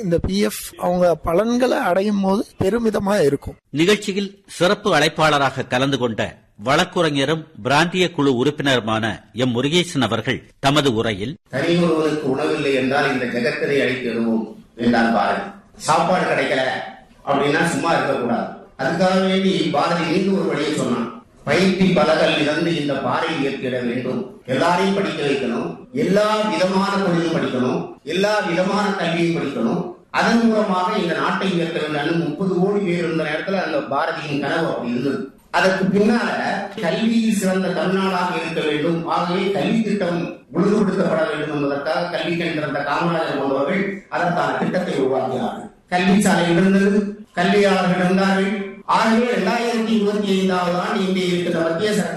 இந்த பிஎஃப் அவங்க பலன்களை அடையும் போது பெருமிதமா இருக்கும் நிகழ்ச்சியில் சிறப்பு அழைப்பாளராக கலந்து கொண்ட வழக்குரைஞரும் பிராந்திய குழு உறுப்பினருமான எம் முருகேசன் அவர்கள் தமது உரையில் தனி ஒருவனுக்கு உணவில்லை என்றால் இந்த ஜெகத்தினை அழித்திடுவோம் என்றார் பாரதி சாப்பாடு கிடைக்கல அப்படின்னா சும்மா இருக்கக்கூடாது அதுக்காக வேண்டி பாரதி மீண்டும் ஒரு வழியை சொன்னான் பயிற்சி பலகல் இறந்து இந்த பாறையில் ஏற்றிட வேண்டும் எல்லாரையும் படிக்க வைக்கணும் எல்லா விதமான தொழிலும் படிக்கணும் எல்லா விதமான கல்வியும் படிக்கணும் அதன் மூலமாக இந்த நாட்டை உயர்த்த வேண்டும் முப்பது கோடி பேர் இருந்த நேரத்துல அந்த பாரதியின் கனவு அப்படி இருந்தது அதற்கு பின்னால கல்வியில் சிறந்த தமிழ்நாடாக இருக்க வேண்டும் ஆகவே கல்வி திட்டம் ஒழுங்குபடுத்தப்பட வேண்டும் என்பதற்காக கல்வி கண்டிருந்த காமராஜர் போன்றவர்கள் அதற்கான திட்டத்தை உருவாக்கினார்கள் கல்வி சாலை இருந்தது கல்வியாளர்கள் இருந்தார்கள் ஆகவே இரண்டாயிரத்தி இருபத்தி ஐந்தாவது ஆண்டு இங்கே இருக்கிற மத்திய சட்ட